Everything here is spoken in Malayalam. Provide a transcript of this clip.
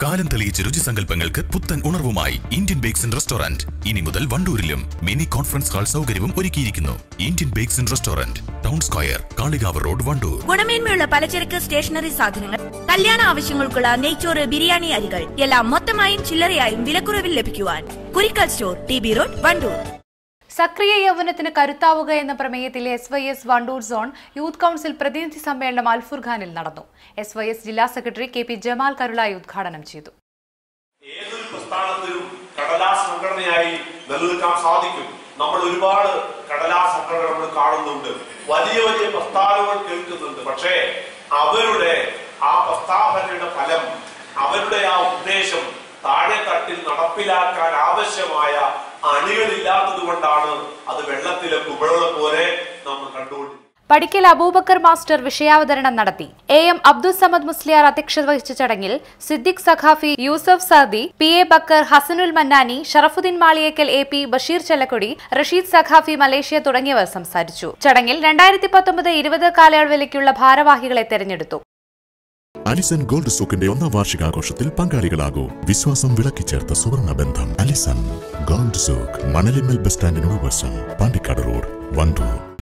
കാലം തെളിയിച്ച രുചിസങ്കല്പങ്ങൾക്ക് പുത്തൻ ഉണർവുമായി ഇന്ത്യൻ ബേക്സ് ആൻഡ് റെസ്റ്റോറന്റ് ഇനി മുതൽ വണ്ടൂരിലും മിനി കോൺഫറൻസ് ഹാൾ സൗകര്യവും ഒരുക്കിയിരിക്കുന്നു Indian bakes and restaurant town square Kalikavu road Wandoor ഗുണമേന്മയുള്ള പലചരക്ക് സ്റ്റേഷനറി സാധനങ്ങൾ കല്യാണ ആവശ്യങ്ങൾക്കുള്ള നെയ്ച്ചോറ് ബിരിയാണി അരികൾ എല്ലാം മൊത്തമായും ചില്ലറയായും വിലക്കുറവിൽ ലഭിക്കുവാൻ Kurikkal store T B road Wandoor സക്രിയ യൗവനത്തിന് കരുത്താവുക എന്ന പ്രമേയത്തിൽ S Y S Wandoor zone youth council പ്രതിനിധി സമ്മേളനം അൽഫുർഖാനിൽ നടന്നു എസ് വൈ എസ് ജില്ലാ secretary K P Jamal Karulai ഉദ്ഘാടനം ചെയ്തു ഏതൊരു പ്രസ്ഥാനത്തിനും കടലാസ് സംഘടനയായി നിലനിൽക്കാൻ സാധിക്കും നമ്മൾ ഒരുപാട് കടലാസ് സംഘടന നമ്മൾ കാണുന്നുണ്ട് വലിയ വലിയ പ്രസ്താവനകൾ കേൾക്കുന്നുണ്ട് പക്ഷേ അവരുടെ ആ പ്രസ്താവനയുടെ ഫലം അവരുടെ ആ ഉദ്ദേശം താഴെ തട്ടിൽ നടപ്പിലാക്കാൻ ആവശ്യമായ അണികളില്ലാത്തത് കൊണ്ടാണ് അത് വെള്ളത്തിലെ കുമിളകളെ പോലെ നമ്മൾ കണ്ടുകൊണ്ടിരിക്കുന്നത് പടിക്കൽ അബൂബക്കർ മാസ്റ്റർ വിഷയാവതരണം നടത്തി എ എം അബ്ദുൽ സമദ് മുസ്ലിയാർ അധ്യക്ഷത വഹിച്ച ചടങ്ങിൽ Siddique Saqafi Yusuf Saadi P A Bakkar Hasanul Mannani Sharafuddin Maliyekkal A P Basheer Chellakodi Rasheed Saqafi Malaysia തുടങ്ങിയവർ സംസാരിച്ചു ചടങ്ങിൽ രണ്ടായിരത്തി പത്തൊമ്പത് ഇരുപത് കാലയളവിലേക്കുള്ള ഭാരവാഹികളെ തെരഞ്ഞെടുത്തു അലിസൺ ഗോൾഡ് സൂക്കിന്റെ ഒന്നാം വാർഷികാഘോഷത്തിൽ പങ്കാളികളാകൂ വിശ്വാസം വിളക്കിച്ചേർത്ത സുവർണ ബന്ധം അലിസൺ ഗോൾഡ് സൂക്ക് മണലിമൽ ബസ് സ്റ്റാൻഡിനോട് വശം പാണ്ടിക്കാട് റോഡ് വണ്ടൂർ